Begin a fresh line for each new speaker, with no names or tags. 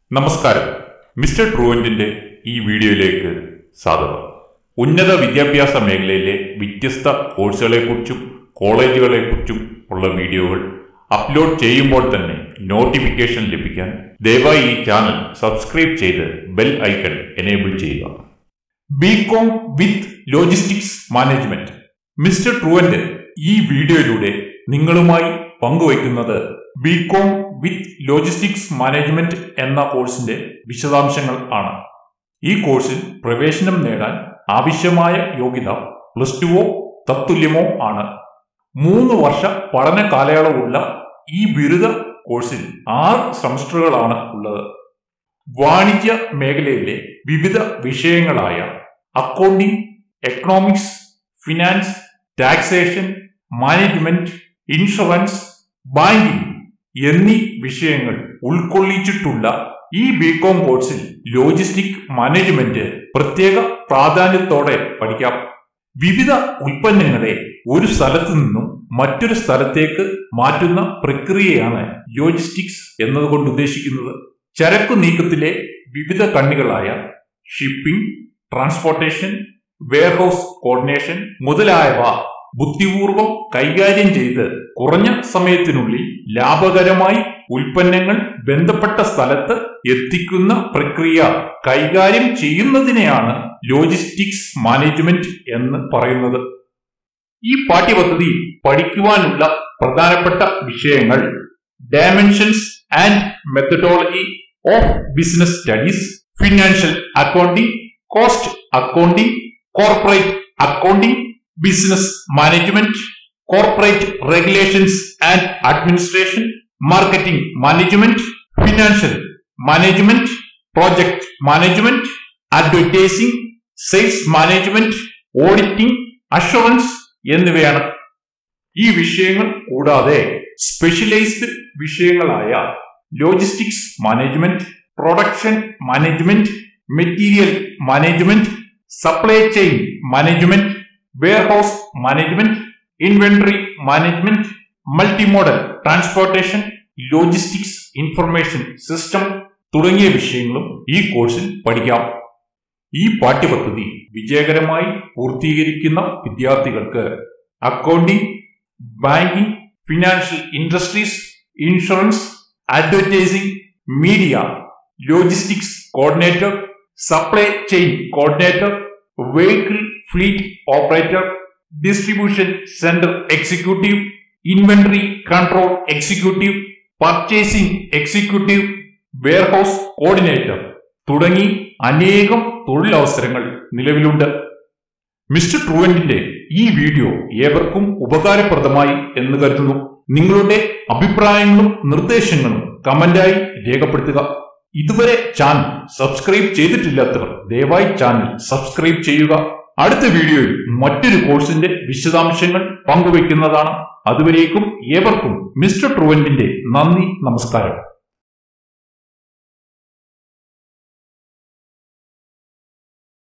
നമസ്കാരം മിസ്റ്റർ ട്രൂവന്റിന്റെ ഈ വീഡിയോയിലേക്ക് സ്വാഗതം ഉന്നത വിദ്യാഭ്യാസ മേഖലയിലെ വ്യത്യസ്ത കോഴ്സുകളെക്കുറിച്ചും കോളേജുകളെക്കുറിച്ചും ഉള്ള വീഡിയോകൾ അപ്ലോഡ് ചെയ്യുമ്പോൾ തന്നെ നോട്ടിഫിക്കേഷൻ ലഭിക്കാൻ ദയവായി ഈ ചാനൽ സബ്സ്ക്രൈബ് ചെയ്ത് ബെൽ ഐക്കൺ എനേബിൾ ചെയ്യുക BCom with logistics management mister Truvant ഈ വീഡിയോയിലൂടെ നിങ്ങളുമായി പങ്കുവയ്ക്കുന്നത് ബികോം വിത്ത് ലോജിസ്റ്റിക്സ് മാനേജ്മെന്റ് എന്ന കോഴ്സിന്റെ വിശദാംശങ്ങൾ ആണ് ഈ കോഴ്സിൽ പ്രവേശനം നേടാൻ ആവശ്യമായ യോഗ്യത പ്ലസ് ടുവോ തത്തുല്യമോ ആണ് മൂന്ന് വർഷ പഠന കാലയളവുള്ള ഈ ബിരുദ കോഴ്സിൽ ആറ് സെമസ്റ്ററുകളാണ് ഉള്ളത് വാണിജ്യ മേഖലയിലെ വിവിധ വിഷയങ്ങളായ accounting economics finance taxation management insurance banking എന്നീ വിഷയങ്ങൾ ഉൾക്കൊള്ളിച്ചിട്ടുള്ള ഈ ബികോം കോഴ്സിൽ ലോജിസ്റ്റിക് മാനേജ്മെന്റ് പ്രത്യേക പ്രാധാന്യത്തോടെ പഠിക്കാം വിവിധ ഉൽപ്പന്നങ്ങളെ ഒരു സ്ഥലത്തു നിന്നും മറ്റൊരു സ്ഥലത്തേക്ക് മാറ്റുന്ന പ്രക്രിയയാണ് ലോജിസ്റ്റിക്സ് എന്നതുകൊണ്ട് ഉദ്ദേശിക്കുന്നത് ചരക്കു നീക്കത്തിലെ വിവിധ കണ്ണികളായ ഷിപ്പിംഗ് ട്രാൻസ്പോർട്ടേഷൻ വെയർഹൌസ് കോർഡിനേഷൻ മുതലായവ ബുദ്ധിപൂർവം കൈകാര്യം ചെയ്ത് കുറഞ്ഞ സമയത്തിനുള്ളിൽ ലാഭകരമായി ഉൽപ്പന്നങ്ങൾ ബന്ധപ്പെട്ട സ്ഥലത്ത് എത്തിക്കുന്ന പ്രക്രിയ കൈകാര്യം ചെയ്യുന്നതിനെയാണ് ലോജിസ്റ്റിക്സ് മാനേജ്മെന്റ് എന്ന് പറയുന്നത് ഈ പാഠ്യപദ്ധതിയിൽ പഠിക്കുവാനുള്ള പ്രധാനപ്പെട്ട വിഷയങ്ങൾ dimensions and methodology of business studies financial accounting cost accounting corporate accounting business management corporate regulations and administration marketing management financial management project management advertising sales management auditing assurance എന്നിവയാണ് ഈ വിഷയങ്ങൾ കൂടാതെ സ്പെഷ്യലൈസ്ഡ് വിഷയങ്ങളായ logistics management production management material management supply chain management warehouse management inventory management multimodal transportation logistics information system തുടങ്ങിയ വിഷയങ്ങളും ഈ കോഴ്സിൽ പഠിക്കാം ഈ പാഠ്യപദ്ധതി വിജയകരമായി പൂർത്തീകരിക്കുന്ന വിദ്യാർത്ഥികൾക്ക് accounting banking financial industries insurance advertising media logistics coordinator supply chain coordinator vehicle fleet operator distribution centre executive inventory control executive purchasing executive warehouse coordinator തുടങ്ങി അനേകം തൊഴിലവസരങ്ങൾ നിലവിലുണ്ട് മിസ്റ്റർ ട്രൂവന്റിന്റെ ഈ വീഡിയോ ഏവർക്കും ഉപകാരപ്രദമായി എന്ന് കരുതുന്നു നിങ്ങളുടെ അഭിപ്രായങ്ങളും നിർദ്ദേശങ്ങളും കമന്റായി രേഖപ്പെടുത്തുക ഇതുവരെ ചാനൽ സബ്സ്ക്രൈബ് ചെയ്തിട്ടില്ലാത്തവർ ദയവായി ചാനൽ സബ്സ്ക്രൈബ് ചെയ്യുക അടുത്ത വീഡിയോയിൽ മറ്റൊരു കോഴ്സിന്റെ വിശദാംശങ്ങൾ പങ്കുവയ്ക്കുന്നതാണ് അതുവരേക്കും ഏവർക്കും മിസ്റ്റർ ട്രൂവന്റിന്റെ നന്ദി നമസ്കാരം